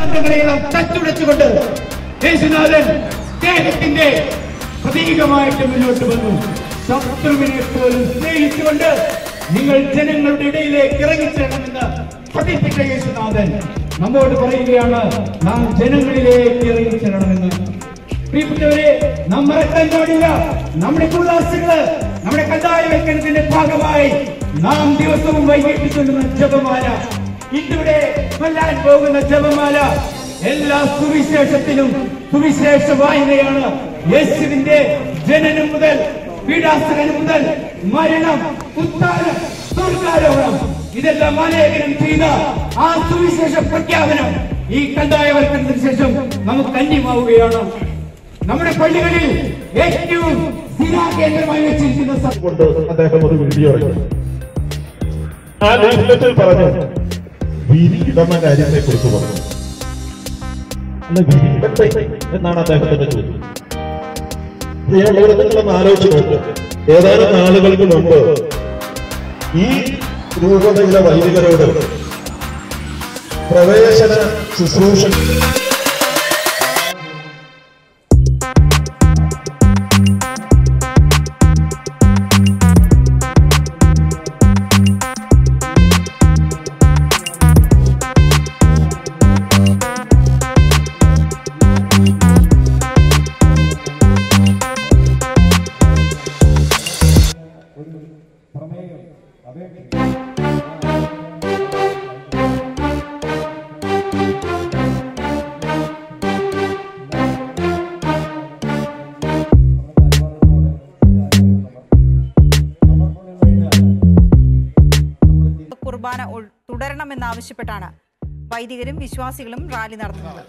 സിദ്ധാന്തങ്ങളെല്ലാം തച്ചുടച്ചുകൊണ്ട് യേശുനാഥൻ സ്നേഹത്തിന്റെ പ്രതീകമായിട്ട് മുന്നോട്ട് വന്നു ശത്രുവിനെ പോലും സ്നേഹിച്ചുകൊണ്ട് നിങ്ങൾ ജനങ്ങളുടെ ഇടയിലേക്ക് ഇറങ്ങിച്ചേരണമെന്ന് പഠിപ്പിച്ച യേശുനാഥൻ നമ്മോട് പറയുകയാണ് നാം ജനങ്ങളിലേക്ക് ഇറങ്ങിച്ചേരണമെന്ന് പ്രിയപ്പെട്ടവരെ നാം മറക്കാൻ പാടില്ല നമ്മുടെ കുള്ളാസുകള് നമ്മുടെ കണ്ടായവൽക്കരണത്തിന്റെ ഭാഗമായി നാം ദിവസവും വൈകിട്ട് ചൊല്ലുന്ന ജപമാല ഇന്നിവിടെ കൊല്ലാൻ പോകുന്ന ജപമാല എല്ലാ സുവിശേഷത്തിലും സുവിശേഷ വായനയാണ് യേശുവിന്റെ ജനനം മുതൽ പീഡാസനം മുതൽ മരണം ഉത്താനം സ്വർഗാരോഹണം ഇതെല്ലാം അനേകരും ചെയ്ത ആ സുവിശേഷ പ്രഖ്യാപനം ഈ കണ്ടായവൽക്കരണത്തിന് ശേഷം നമുക്ക് അന്യമാവുകയാണ് നമ്മുടെ പള്ളികളിൽ ഏറ്റവും സ്ഥിരാ കേന്ദ്രമായി വെച്ചിരിക്കുന്ന സ- കൊണ്ട് അദ്ദേഹം ഒരു വീഡിയോ ഇറങ്ങി ആ ലേഖനത്തിൽ പറഞ്ഞു വിരി ഇടുന്ന കാര്യത്തെ കുറിച്ച് പറഞ്ഞു അല്ല വിരി ഇടട്ടെ എന്നാണ് അദ്ദേഹത്തിന്റെ ചോദ്യം പ്രിയമുള്ളവരെ നിങ്ങളൊന്ന് ആലോചിച്ച് നോക്ക് ഏതാനും നാളുകൾക്ക് മുമ്പ് ഈ രൂപതയിലെ വൈദികരോട് പ്രവേശന ശുശ്രൂഷ കുർബാന ഉൾ- തുടരണമെന്നാവശ്യപ്പെട്ടാണ് വൈദികരും വിശ്വാസികളും റാലി നടത്തുന്നത്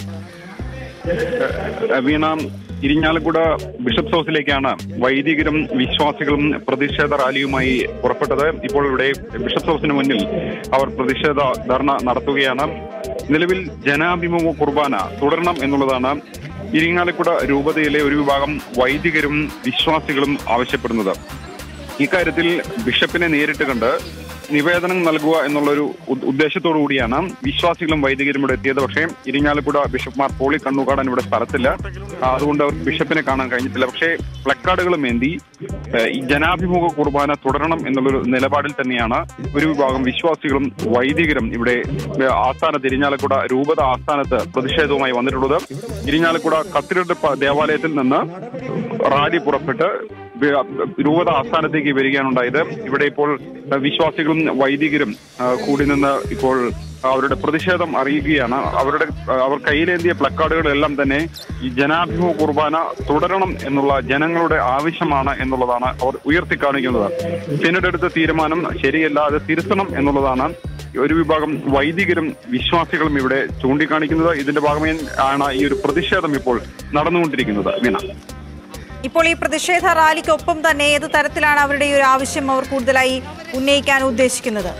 വീണ ഇരിഞ്ഞാലക്കുട ബിഷപ്സ് ഹൗസിലേക്കാണ് വൈദികരും വിശ്വാസികളും പ്രതിഷേധ റാലിയുമായി പുറപ്പെട്ടത് ഇപ്പോൾ ഇവിടെ ബിഷപ്സ് ഹൗസിന് മുന്നിൽ അവർ പ്രതിഷേധ ധർണ നടത്തുകയാണ് നിലവിൽ ജനാഭിമുഖ കുർബാന തുടരണം എന്നുള്ളതാണ് ഇരിങ്ങാലക്കുട രൂപതയിലെ ഒരു വിഭാഗം വൈദികരും വിശ്വാസികളും ആവശ്യപ്പെടുന്നത് ഇക്കാര്യത്തിൽ ബിഷപ്പിനെ നേരിട്ട് കണ്ട് നിവേദനം നൽകുക എന്നുള്ളൊരു ഉദ്- ഉദ്ദേശത്തോടു കൂടിയാണ് വിശ്വാസികളും വൈദികരും ഇവിടെ എത്തിയത് പക്ഷേ ഇരിങ്ങാലക്കുട ബിഷപ്പ്മാർ പോളി കണ്ണുകാടാൻ ഇവിടെ സ്ഥലത്തില്ല ആ, അതുകൊണ്ട് അവർക്ക് ബിഷപ്പിനെ കാണാൻ കഴിഞ്ഞിട്ടില്ല പക്ഷേ പ്ലക്കാർഡുകളും ഏന്തി ഏഹ്, ഈ ജനാഭിമുഖ കുർബാന തുടരണം എന്നുള്ളൊരു നിലപാടിൽ തന്നെയാണ് ഒരു വിഭാഗം വിശ്വാസികളും വൈദികരും ഇവിടെ ഏഹ്, ആസ്ഥാനത്ത് ഇരിഞ്ഞാലക്കുട രൂപത ആസ്ഥാനത്ത് പ്രതിഷേധവുമായി വന്നിട്ടുള്ളത് ഇരിഞ്ഞാലക്കുട കത്തിരട്ട് ദേവാലയത്തിൽ നിന്ന് റാലി പുറപ്പെട്ട് വി- രൂപത ആസ്ഥാനത്തേക്ക് വരികയാണുണ്ടായത് ഇവിടെ ഇപ്പോൾ അഹ് വിശ്വാസികളും വൈദികരും അഹ് കൂടി നിന്ന് ഇപ്പോൾ അവരുടെ പ്രതിഷേധം അറിയിക്കുകയാണ് അവരുടെ അഹ് അവർ കയ്യിലേന്തിയ പ്ലക്കാർഡുകളെല്ലാം തന്നെ ഈ ജനാഭിമുഖ കുർബാന തുടരണം എന്നുള്ള ജനങ്ങളുടെ ആവശ്യമാണ് എന്നുള്ളതാണ് അവർ ഉയർത്തിക്കാണിക്കുന്നത് സിനഡ് എടുത്ത തീരുമാനം ശരിയല്ല അത് തിരുത്തണം എന്നുള്ളതാണ് ഒരു വിഭാഗം വൈദികരും വിശ്വാസികളും ഇവിടെ ചൂണ്ടിക്കാണിക്കുന്നത് ഇതിന്റെ ഭാഗമായി ആണ് ഈ ഒരു പ്രതിഷേധം ഇപ്പോൾ നടന്നുകൊണ്ടിരിക്കുന്നത് വീണ ഇപ്പോൾ ഈ പ്രതിഷേധ റാലിക്കൊപ്പം തന്നെ ഏത് തരത്തിലാണ് അവരുടെ ഈ ഒരു ആവശ്യം അവർ കൂടുതലായി ഉന്നയിക്കാൻ ഉദ്ദേശിക്കുന്നത്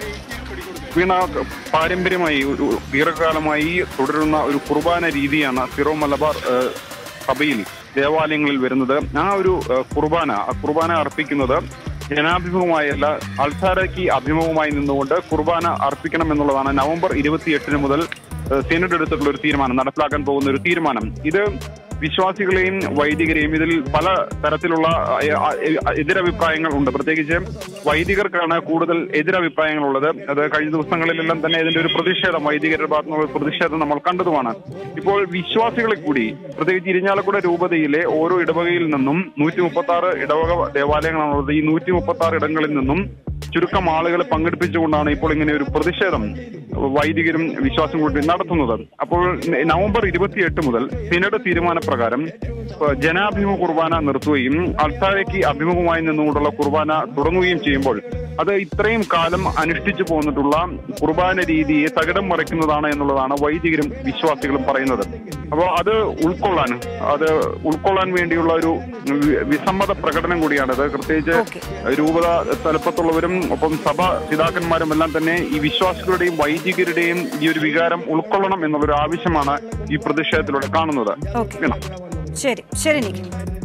വീണ പാരമ്പര്യമായി ഒരു ദീർഘകാലമായി തുടരുന്ന ഒരു കുർബാന രീതിയാണ് സിറോ മലബാർ ഏഹ്, സഭയിൽ ദേവാലയങ്ങളിൽ വരുന്നത് ആ ഒരു ഏഹ്, കുർബാന ആ കുർബാന അർപ്പിക്കുന്നത് ജനാഭിമുഖമായല്ല അൾസാരയ്ക്ക് അഭിമുഖമായി നിന്നുകൊണ്ട് കുർബാന അർപ്പിക്കണം എന്നുള്ളതാണ് നവംബർ ഇരുപത്തിയെട്ടിന് മുതൽ ഏഹ്, സിനഡ് എടുത്തിട്ടുള്ള ഒരു തീരുമാനം നടപ്പിലാക്കാൻ പോകുന്ന ഒരു തീരുമാനം ഇത് വിശ്വാസികളെയും വൈദികരെയും ഇതിൽ പല തരത്തിലുള്ള അഹ്, അഹ്, എതിരഭിപ്രായങ്ങൾ ഉണ്ട് പ്രത്യേകിച്ച് വൈദികർക്കാണ് കൂടുതൽ എതിരഭിപ്രായങ്ങളുള്ളത് അത് കഴിഞ്ഞ ദിവസങ്ങളിലെല്ലാം തന്നെ ഇതിന്റെ ഒരു പ്രതിഷേധം വൈദികരുടെ ഭാഗത്തു നിന്നുള്ള പ്രതിഷേധം നമ്മൾ കണ്ടതുമാണ് ഇപ്പോൾ വിശ്വാസികളെ കൂടി പ്രത്യേകിച്ച് ഇരിഞ്ഞാലക്കുട രൂപതയിലെ ഓരോ ഇടവകയിൽ നിന്നും നൂറ്റി മുപ്പത്തി ആറ് ഇടവക ദേവാലയങ്ങളാണുള്ളത് ഈ നൂറ്റി മുപ്പത്തി ആറ് ഇടങ്ങളിൽ നിന്നും ചുരുക്കം ആളുകളെ പങ്കെടുപ്പിച്ചുകൊണ്ടാണ് ഇപ്പോൾ ഇങ്ങനെ ഒരു പ്രതിഷേധം വൈദികരും വിശ്വാസം കൂടി നടത്തുന്നത് അപ്പോൾ ന- നവംബർ ഇരുപത്തിയെട്ട് മുതൽ സിനഡ് തീരുമാനപ്രകാരം ഏഹ്, ജനാഭിമുഖ കുർബാന നിർത്തുകയും അൾത്താരയ്ക്ക് അഭിമുഖമായി നിന്നുകൊണ്ടുള്ള കുർബാന തുടങ്ങുകയും ചെയ്യുമ്പോൾ അത് ഇത്രയും കാലം അനുഷ്ഠിച്ചു പോന്നിട്ടുള്ള കുർബാന രീതിയെ തകിടം മറിക്കുന്നതാണ് എന്നുള്ളതാണ് വൈദികരും വിശ്വാസികളും പറയുന്നത് അപ്പോൾ അത് ഉൾക്കൊള്ളാൻ അത് ഉൾക്കൊള്ളാൻ വേണ്ടിയുള്ള ഒരു വി- വിസമ്മത പ്രകടനം കൂടിയാണത് പ്രത്യേകിച്ച് ഓക്കെ. രൂപത തലപ്പത്തുള്ളവരും ഒപ്പം സഭ പിതാക്കന്മാരും എല്ലാം തന്നെ ഈ വിശ്വാസികളുടെയും വൈദികരുടെയും ഈ ഒരു വികാരം ഉൾക്കൊള്ളണം എന്നുള്ളൊരു ആവശ്യമാണ് ഈ പ്രതിഷേധത്തിലൂടെ കാണുന്നത് ഓക്കെ വീണ. ശരി ശരി നിഖിൽ